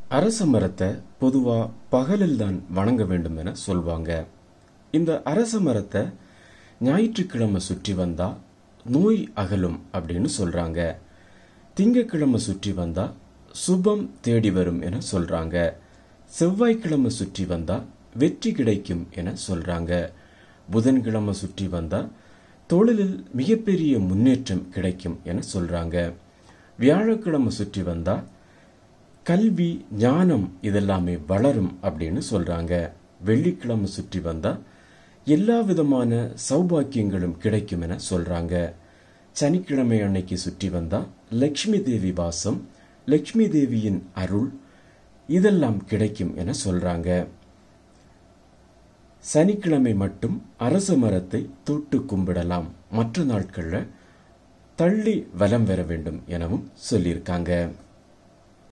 அரச மரத்தை பொதுவா பகலில் தான் வணங்க வேண்டும் என சொல்வாங்க இந்த அரச மரத்தை ஞாயிற்றுக்கிழமை சுற்றி வந்தா நோய் அகலும் அப்படின்னு சொல்றாங்க திங்கக்கிழமை சுற்றி வந்தா சுபம் தேடி வரும் என சொல்றாங்க செவ்வாய்க்கிழமை சுற்றி வந்தா வெற்றி கிடைக்கும் என சொல்றாங்க புதன்கிழமை சுற்றி வந்தா தொழிலில் மிகப்பெரிய முன்னேற்றம் கிடைக்கும் என சொல்றாங்க வியாழக்கிழமை சுற்றி வந்தா கல்வி ஞானம் இதெல்லாமே வளரும் அப்படின்னு சொல்றாங்க வெள்ளிக்கிழமை சுற்றி வந்தா எல்லா விதமான சௌபாக்கியங்களும் கிடைக்கும் என சொல்றாங்க சனிக்கிழமை அன்னைக்கு சுற்றி வந்தா லக்ஷ்மி தேவி வாசம் லக்ஷ்மி தேவியின் அருள் இதெல்லாம் கிடைக்கும் என சொல்றாங்க சனிக்கிழமை மட்டும் அரச மரத்தை தொட்டு கும்பிடலாம் மற்ற நாட்கள்ல தள்ளி வலம் வர வேண்டும் எனவும் சொல்லியிருக்காங்க